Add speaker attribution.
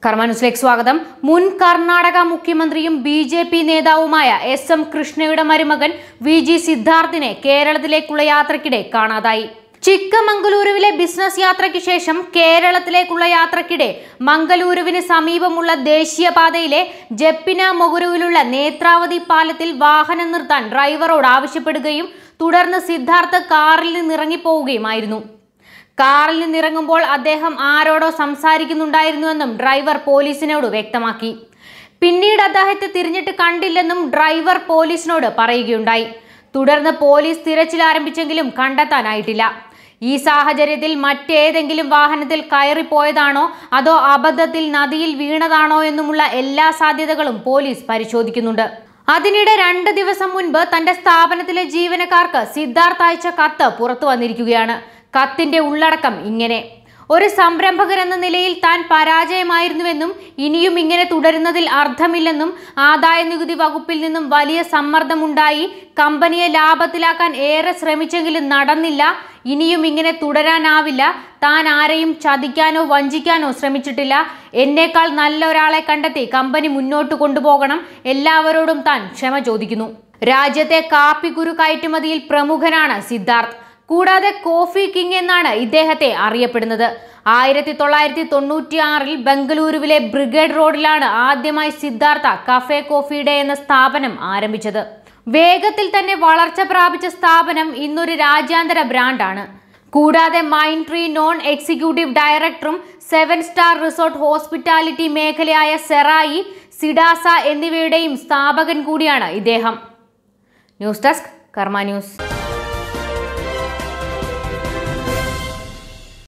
Speaker 1: കർമാനുസിലേക്ക് സ്വാഗതം മുൻ കർണാടക മുഖ്യമന്ത്രിയും ബി ജെ പി നേതാവുമായ എസ് എം കൃഷ്ണയുടെ മരുമകൻ വി ജി സിദ്ധാർത്ഥിനെ കേരളത്തിലേക്കുള്ള യാത്രക്കിടെ കാണാതായി ചിക്കമംഗലൂരുവിലെ ബിസിനസ് യാത്രയ്ക്ക് ശേഷം കേരളത്തിലേക്കുള്ള യാത്രക്കിടെ മംഗലൂരുവിന് സമീപമുള്ള ദേശീയപാതയിലെ ജപ്പിന മൊഗുരുവിലുള്ള നേത്രാവതി പാലത്തിൽ വാഹനം നിർത്താൻ ഡ്രൈവറോട് ആവശ്യപ്പെടുകയും തുടർന്ന് സിദ്ധാർത്ഥ് കാറിൽ നിന്നിറങ്ങിപ്പോവുകയുമായിരുന്നു കാറിൽ നിന്നിറങ്ങുമ്പോൾ അദ്ദേഹം ആരോടോ സംസാരിക്കുന്നുണ്ടായിരുന്നുവെന്നും ഡ്രൈവർ പോലീസിനോട് വ്യക്തമാക്കി പിന്നീട് അദ്ദേഹത്തെ തിരിഞ്ഞിട്ട് കണ്ടില്ലെന്നും ഡ്രൈവർ പോലീസിനോട് പറയുകയുണ്ടായി തുടർന്ന് പോലീസ് തിരച്ചിൽ ആരംഭിച്ചെങ്കിലും കണ്ടെത്താനായിട്ടില്ല ഈ സാഹചര്യത്തിൽ മറ്റേതെങ്കിലും വാഹനത്തിൽ കയറിപ്പോയതാണോ അതോ അബദ്ധത്തിൽ നദിയിൽ വീണതാണോ എന്നുമുള്ള എല്ലാ സാധ്യതകളും പോലീസ് പരിശോധിക്കുന്നുണ്ട് അതിനിടെ രണ്ട് ദിവസം മുൻപ് തന്റെ സ്ഥാപനത്തിലെ ജീവനക്കാർക്ക് സിദ്ധാർത്ഥ അയച്ച കത്ത് പുറത്തു വന്നിരിക്കുകയാണ് കത്തിന്റെ ഉള്ളടക്കം ഇങ്ങനെ ഒരു സംരംഭകൻ എന്ന നിലയിൽ താൻ പരാജയമായിരുന്നുവെന്നും ഇനിയും ഇങ്ങനെ തുടരുന്നതിൽ അർത്ഥമില്ലെന്നും ആദായ നികുതി വകുപ്പിൽ നിന്നും വലിയ സമ്മർദ്ദമുണ്ടായി കമ്പനിയെ ലാഭത്തിലാക്കാൻ ഏറെ ശ്രമിച്ചെങ്കിലും നടന്നില്ല ഇനിയും ഇങ്ങനെ തുടരാനാവില്ല താൻ ആരെയും ചതിക്കാനോ വഞ്ചിക്കാനോ ശ്രമിച്ചിട്ടില്ല എന്നേക്കാൾ നല്ല ഒരാളെ കണ്ടെത്തി കമ്പനി മുന്നോട്ട് കൊണ്ടുപോകണം എല്ലാവരോടും താൻ ക്ഷമ ചോദിക്കുന്നു രാജ്യത്തെ കാപ്പിക്കുരു കയറ്റുമതിയിൽ പ്രമുഖനാണ് സിദ്ധാർത്ഥ് കൂടാതെ കോഫി കിങ് എന്നാണ് ഇദ്ദേഹത്തെ അറിയപ്പെടുന്നത് ആയിരത്തി തൊള്ളായിരത്തി തൊണ്ണൂറ്റി ആറിൽ ബംഗളൂരുവിലെ ബ്രിഗേഡ് റോഡിലാണ് ആദ്യമായി സിദ്ധാർത്ഥ കഫേ കോഫി ഡേ എന്ന സ്ഥാപനം ആരംഭിച്ചത് വേഗത്തിൽ തന്നെ വളർച്ച പ്രാപിച്ച സ്ഥാപനം ഇന്നൊരു രാജ്യാന്തര ബ്രാൻഡാണ് കൂടാതെ മൈൻഡ് ട്രീ നോൺ എക്സിക്യൂട്ടീവ് ഡയറക്ടറും സെവൻ സ്റ്റാർ റിസോർട്ട് ഹോസ്പിറ്റാലിറ്റി മേഖലയായ സെറായി സിഡാസ എന്നിവയുടെയും സ്ഥാപകൻ കൂടിയാണ് ഇദ്ദേഹം ന്യൂസ് ഡെസ്ക് കർമ്മ ന്യൂസ്